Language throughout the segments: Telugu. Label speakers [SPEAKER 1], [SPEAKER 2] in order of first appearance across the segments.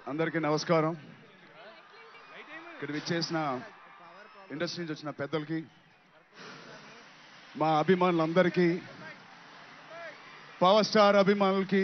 [SPEAKER 1] అందరికీ నమస్కారం ఇక్కడ విచ్చేసిన ఇండస్ట్రీ నుంచి వచ్చిన పెద్దలకి మా అభిమానులందరికీ పవర్ స్టార్ అభిమానులకి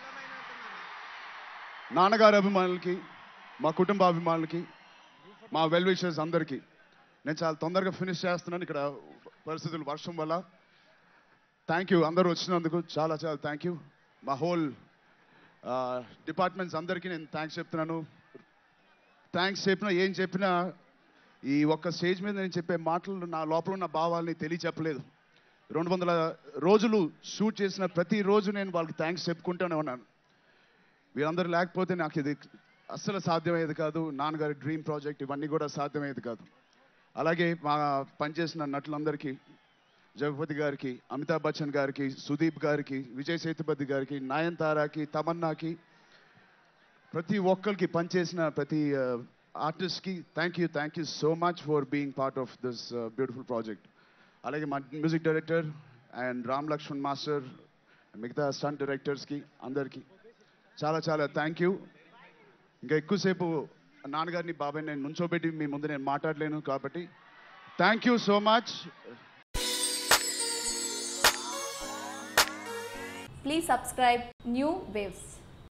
[SPEAKER 1] నాన్నగారి అభిమానులకి మా కుటుంబ అభిమానులకి మా వెల్ విషర్స్ అందరికీ నేను చాలా తొందరగా ఫినిష్ చేస్తున్నాను ఇక్కడ పరిస్థితులు వర్షం వల్ల థ్యాంక్ యూ అందరూ వచ్చినందుకు చాలా చాలా థ్యాంక్ యూ మా హోల్ డిపార్ట్మెంట్స్ అందరికీ నేను థ్యాంక్స్ చెప్తున్నాను థ్యాంక్స్ చెప్పినా ఏం చెప్పినా ఈ ఒక్క స్టేజ్ మీద నేను చెప్పే మాటలు నా లోపల ఉన్న భావాల్ని తెలియచెప్పలేదు రెండు వందల రోజులు షూట్ చేసిన ప్రతి రోజు నేను వాళ్ళకి థ్యాంక్స్ చెప్పుకుంటూనే ఉన్నాను వీళ్ళందరూ లేకపోతే నాకు ఇది అస్సలు సాధ్యమయ్యేది కాదు నాన్నగారి డ్రీమ్ ప్రాజెక్ట్ ఇవన్నీ కూడా సాధ్యమయ్యేది కాదు అలాగే మా పనిచేసిన నటులందరికీ జగపతి గారికి అమితాబ్ బచ్చన్ గారికి సుదీప్ గారికి విజయ్ సేతుపతి గారికి నయన్తారాకి తమన్నాకి ప్రతి ఒక్కరికి పనిచేసిన ప్రతి ఆర్టిస్ట్కి thank you thank you so much for being part of this beautiful project అలాగే మా music director and Ram Lakshman master మిగతా స్టంట్ డైరెక్టర్స్కి అందరికీ చాలా చాలా థ్యాంక్ యూ ఇంకా ఎక్కువసేపు నాన్నగారిని బాబాయ్ నేను నుంచోబెట్టి మీ ముందు నేను మాట్లాడలేను కాబట్టి thank you so much
[SPEAKER 2] Please subscribe New Waves.